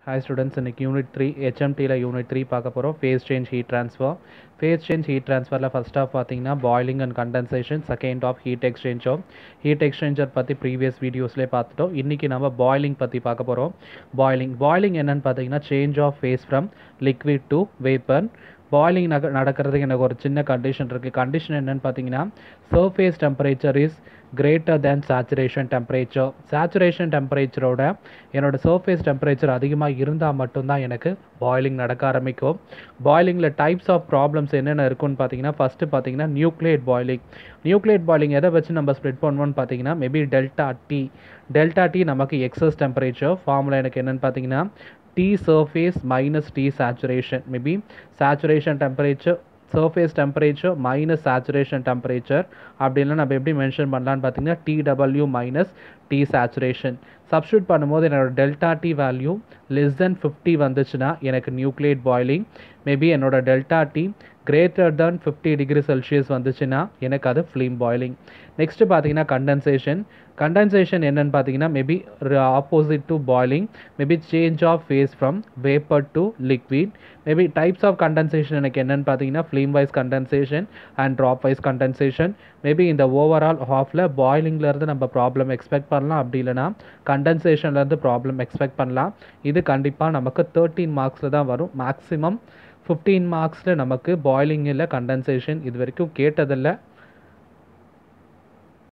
hi students இன்னைக்கு unit three ஹெச்எம்டியில் unit three பார்க்க போகிறோம் phase change heat transfer phase change heat ட்ரான்ஸ்ஃபரில் ஃபர்ஸ்ட் ஆஃப் பார்த்தீங்கன்னா boiling and condensation second of heat எக்ஸ்சேஞ்சோ ஹீட் எக்ஸ்சேஞ்சர் பற்றி ப்ரீவியஸ் வீடியோஸ்லேயே பார்த்துட்டோம் இன்றைக்கி நம்ம பாய்லிங் பற்றி பார்க்க போகிறோம் பாய்லிங் பாய்லிங் என்னன்னு பார்த்தீங்கன்னா change of phase from liquid to vapour boiling நக நடக்கிறதுக்கு எனக்கு ஒரு சின்ன கண்டிஷன் இருக்குது கண்டிஷன் என்னன்னு பார்த்தீங்கன்னா surface temperature is greater than saturation temperature saturation டெம்பரேச்சரோட என்னோட சர்ஃபேஸ் டெம்பரேச்சர் அதிகமாக இருந்தால் மட்டும்தான் எனக்கு பாய்லிங் நடக்க ஆரம்பிக்கும் பாய்லிங்கில் டைப்ஸ் ஆஃப் ப்ராப்ளம்ஸ் என்னென்ன இருக்குன்னு பார்த்தீங்கன்னா ஃபஸ்ட்டு பார்த்தீங்கன்னா நியூக்ளியேட் பாய்லிங் நியூக்ளியேட் பாய்லிங் எதை வச்சு நம்ம ஸ்ப்ளிட் பண்ணுவோம்னு பார்த்தீங்கன்னா maybe delta T delta T நமக்கு எக்ஸஸ் டெம்பரேச்சர் ஃபார்முலா எனக்கு என்னென்னு பார்த்தீங்கன்னா T surface minus T saturation maybe saturation temperature surface temperature minus saturation temperature அப்படின்னா நம்ம எப்படி மென்ஷன் பண்ணலான்னு பார்த்தீங்கன்னா TW minus T saturation substitute பண்ணும்போது என்னோட delta T value less than fifty வந்துச்சுன்னா எனக்கு நியூக்ளியேட் பாய்லிங் மேபி என்னோட delta T greater than fifty degree Celsius வந்துச்சுன்னா எனக்கு அது ஃப்ளீம் பாய்லிங் நெக்ஸ்ட்டு பார்த்தீங்கன்னா கண்டென்சேஷன் கண்டென்சேஷன் என்னன்னு பார்த்தீங்கன்னா maybe opposite to boiling maybe change of phase from vapour to liquid maybe types of condensation எனக்கு என்னன்னு பார்த்தீங்கன்னா filmwise condensation and dropwise condensation maybe இந்த ஓவரால் ஹாஃபில் பாய்லிங்லேருந்து நம்ம ப்ராப்ளம் எக்ஸ்பெக்ட் பண்ணலாம் அப்படி இல்லைனா கண்டென்சேஷன்லேருந்து ப்ராப்ளம் எக்ஸ்பெக்ட் பண்ணலாம் இது கண்டிப்பாக நமக்கு தேர்ட்டீன் மார்க்ஸில் தான் வரும் மேக்ஸிமம் ஃபிஃப்டீன் மார்க்ஸில் நமக்கு பாய்லிங் இல்லை கண்டென்சேஷன் இது வரைக்கும் கேட்டதில்லை